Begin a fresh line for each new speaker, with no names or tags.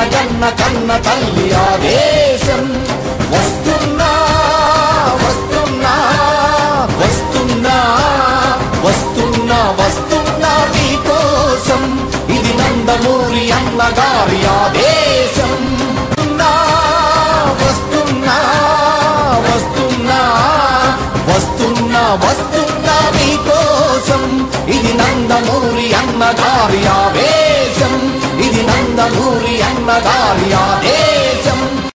కన్న కన్న తల్లి ఆదేశం వస్తున్నా వస్తున్నా వస్తున్నా వస్తున్నా వస్తున్నా మీకోసం ఇది నందమూరి అన్నగారి ఆదేశం వస్తున్నా వస్తున్నా వస్తున్నా వస్తున్నా మీకోసం ఇది నందమూరి అన్నగారి ఆవేశం ఇది నందమూరి అన్నగారి ఆదేశం